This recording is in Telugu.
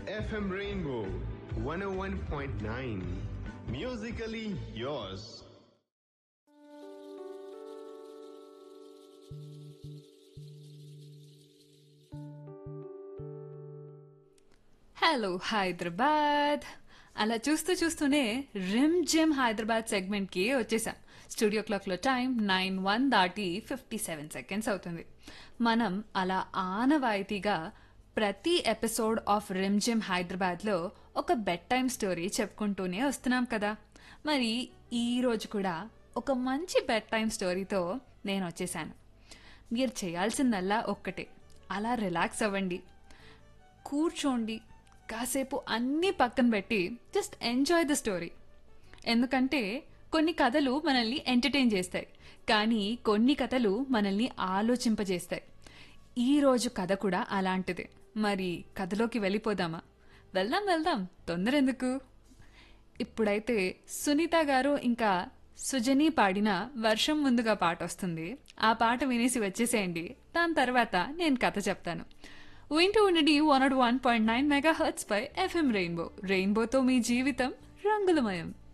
FM Rainbow 101.9. Musically yours. Hello Hyderabad అలా చూస్తూ చూస్తూనే రిమ్ జిమ్ హైదరాబాద్ సెగ్మెంట్కి వచ్చేసాం స్టూడియో క్లాక్లో టైం నైన్ వన్ దాటి ఫిఫ్టీ సెవెన్ సెకండ్స్ అవుతుంది మనం అలా ఆనవాయితీగా ప్రతి ఎపిసోడ్ ఆఫ్ రిమ్ జిమ్ హైదరాబాద్లో ఒక బెడ్ టైమ్ స్టోరీ చెప్పుకుంటూనే వస్తున్నాం కదా మరి ఈ రోజు కూడా ఒక మంచి బెడ్ టైమ్ స్టోరీతో నేను వచ్చేసాను మీరు చేయాల్సిందల్లా ఒక్కటే అలా రిలాక్స్ అవ్వండి కూర్చోండి కాసేపు అన్నీ పక్కన పెట్టి జస్ట్ ఎంజాయ్ ద స్టోరీ ఎందుకంటే కొన్ని కథలు మనల్ని ఎంటర్టైన్ చేస్తాయి కానీ కొన్ని కథలు మనల్ని ఆలోచింపజేస్తాయి ఈ రోజు కథ కూడా అలాంటిదే మరి కథలోకి వెళ్ళిపోదామా వెళ్దాం వెళ్దాం తొందర ఎందుకు ఇప్పుడైతే సునీత గారు ఇంకా సుజని పాడిన వర్షం ముందుగా పాట వస్తుంది ఆ పాట వినేసి వచ్చేసేయండి దాని తర్వాత నేను కథ చెప్తాను వింటూ ఉండండి one nought one point nine mega hertz పై ఎఫ్ఎం రెయిన్బో రెయిన్బోతో మీ జీవితం రంగులమయం